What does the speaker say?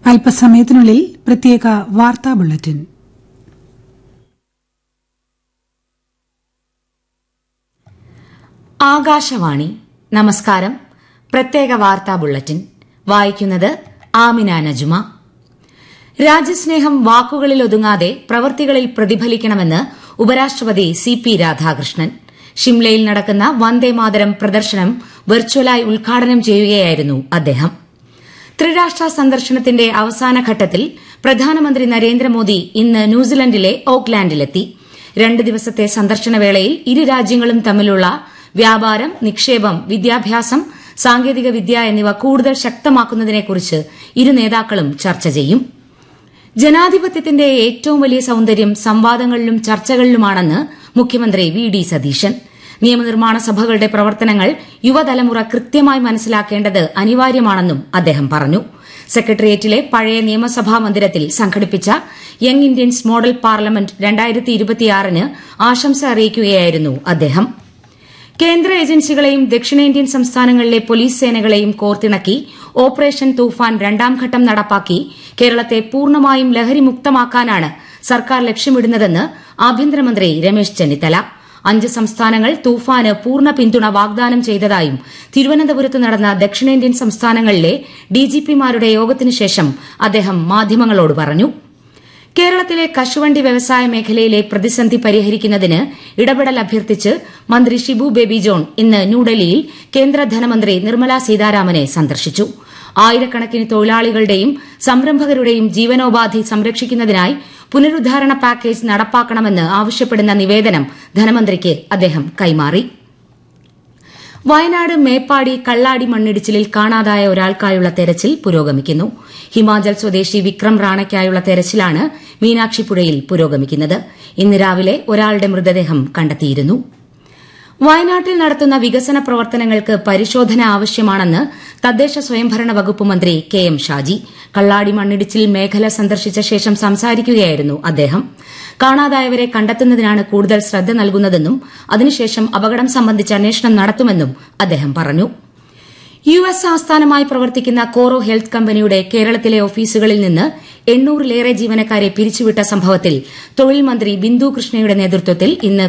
അല്പസമയത്തിനുള്ളിൽ പ്രത്യേക വാർത്താ ബുള്ളറ്റിൻ ആകാശവാണി നമസ്കാരം പ്രത്യേക വാർത്താ ബുള്ളറ്റിൻ വായിക്കുന്നത് ആമിന നജുമ രാജ്യസ്നേഹം വാക്കുകളിൽ ഒതുങ്ങാതെ പ്രവൃത്തികളിൽ പ്രതിഫലിക്കണമെന്ന് ഉപരാഷ്ട്രപതി സി പി രാധാകൃഷ്ണൻ ഷിംലയിൽ നടക്കുന്ന വന്ദേമാതരം പ്രദർശനം വെർച്വലായി ഉദ്ഘാടനം ചെയ്യുകയായിരുന്നു അദ്ദേഹം ത്രിരാഷ്ട്ര സന്ദർശനത്തിന്റെ അവസാന ഘട്ടത്തിൽ പ്രധാനമന്ത്രി നരേന്ദ്രമോദി ഇന്ന് ന്യൂസിലൻഡിലെ ഓക്ലാൻഡിലെത്തി രണ്ട് ദിവസത്തെ സന്ദർശന വേളയിൽ ഇരു രാജ്യങ്ങളും തമ്മിലുള്ള വ്യാപാരം നിക്ഷേപം വിദ്യാഭ്യാസം സാങ്കേതിക വിദ്യ എന്നിവ കൂടുതൽ ശക്തമാക്കുന്നതിനെക്കുറിച്ച് ഇരു നേതാക്കളും ചർച്ച ചെയ്യും ജനാധിപത്യത്തിന്റെ ഏറ്റവും വലിയ സൌന്ദര്യം സംവാദങ്ങളിലും ചർച്ചകളിലുമാണെന്ന് മുഖ്യമന്ത്രി വി ഡി സതീശൻ നിയമനിർമ്മാണ സഭകളുടെ പ്രവർത്തനങ്ങൾ യുവതലമുറ കൃത്യമായി മനസ്സിലാക്കേണ്ടത് അനിവാര്യമാണെന്നും അദ്ദേഹം പറഞ്ഞു സെക്രട്ടേറിയറ്റിലെ പഴയ നിയമസഭാ മന്ദിരത്തിൽ സംഘടിപ്പിച്ച യങ് ഇന്ത്യൻസ് മോഡൽ പാർലമെന്റ് ന് ആശംസ അറിയിക്കുകയായിരുന്നു അദ്ദേഹം കേന്ദ്ര ഏജൻസികളെയും ദക്ഷിണേന്ത്യൻ സംസ്ഥാനങ്ങളിലെ പോലീസ് സേനകളെയും കോർത്തിണക്കി ഓപ്പറേഷൻ തൂഫാൻ രണ്ടാംഘട്ടം നടപ്പാക്കി കേരളത്തെ പൂർണ്ണമായും ലഹരിമുക്തമാക്കാനാണ് സർക്കാർ ലക്ഷ്യമിടുന്നതെന്ന് ആഭ്യന്തരമന്ത്രി രമേശ് ചെന്നിത്തല അഞ്ച് സംസ്ഥാനങ്ങൾ തൂഫാന് പൂർണ്ണ പിന്തുണ വാഗ്ദാനം ചെയ്തതായും തിരുവനന്തപുരത്ത് നടന്ന ദക്ഷിണേന്ത്യൻ സംസ്ഥാനങ്ങളിലെ ഡിജിപിമാരുടെ യോഗത്തിനു ശേഷം അദ്ദേഹം മാധ്യമങ്ങളോട് പറഞ്ഞു കേരളത്തിലെ കശുവണ്ടി വ്യവസായ മേഖലയിലെ പ്രതിസന്ധി പരിഹരിക്കുന്നതിന് ഇടപെടൽ അഭ്യർത്ഥിച്ച് മന്ത്രി ഷിബു ബേബി ജോൺ ഇന്ന് ന്യൂഡൽഹിയിൽ കേന്ദ്ര ധനമന്ത്രി നിർമ്മല സീതാരാമനെ സന്ദർശിച്ചു ആയിരക്കണക്കിന് തൊഴിലാളികളുടെയും സംരംഭകരുടെയും ജീവനോപാധി സംരക്ഷിക്കുന്നതിനായി പുനരുദ്ധാരണ പാക്കേജ് നടപ്പാക്കണമെന്ന് ആവശ്യപ്പെടുന്ന നിവേദനം ധനമന്ത്രിക്ക് അദ്ദേഹം കൈമാറി വയനാട് മേപ്പാടി കള്ളാടി മണ്ണിടിച്ചിലിൽ കാണാതായ ഒരാൾക്കായുള്ള തെരച്ചിൽ പുരോഗമിക്കുന്നു ഹിമാചൽ സ്വദേശി വിക്രം റാണയ്ക്കായുള്ള തെരച്ചിലാണ് മീനാക്ഷിപ്പുഴയിൽ പുരോഗമിക്കുന്നത് ഇന്ന് രാവിലെ ഒരാളുടെ മൃതദേഹം കണ്ടെത്തിയിരുന്നു വയനാട്ടിൽ നടത്തുന്ന വികസന പ്രവർത്തനങ്ങൾക്ക് പരിശോധന ആവശ്യമാണെന്ന് തദ്ദേശ സ്വയംഭരണ വകുപ്പ് മന്ത്രി കെ എം ഷാജി കള്ളാടി മണ്ണിടിച്ചിൽ മേഖല സന്ദർശിച്ച ശേഷം സംസാരിക്കുകയായിരുന്നു അദ്ദേഹം കാണാതായവരെ കണ്ടെത്തുന്നതിനാണ് കൂടുതൽ ശ്രദ്ധ നൽകുന്നതെന്നും അതിനുശേഷം അപകടം സംബന്ധിച്ച് അന്വേഷണം നടത്തുമെന്നും അദ്ദേഹം പറഞ്ഞു യു എസ് ആസ്ഥാനമായി പ്രവർത്തിക്കുന്ന കോറോ ഹെൽത്ത് കമ്പനിയുടെ കേരളത്തിലെ ഓഫീസുകളിൽ നിന്ന് എണ്ണൂറിലേറെ ജീവനക്കാരെ പിരിച്ചുവിട്ട സംഭവത്തിൽ തൊഴിൽ മന്ത്രി ബിന്ദു കൃഷ്ണയുടെ നേതൃത്വത്തിൽ ഇന്ന്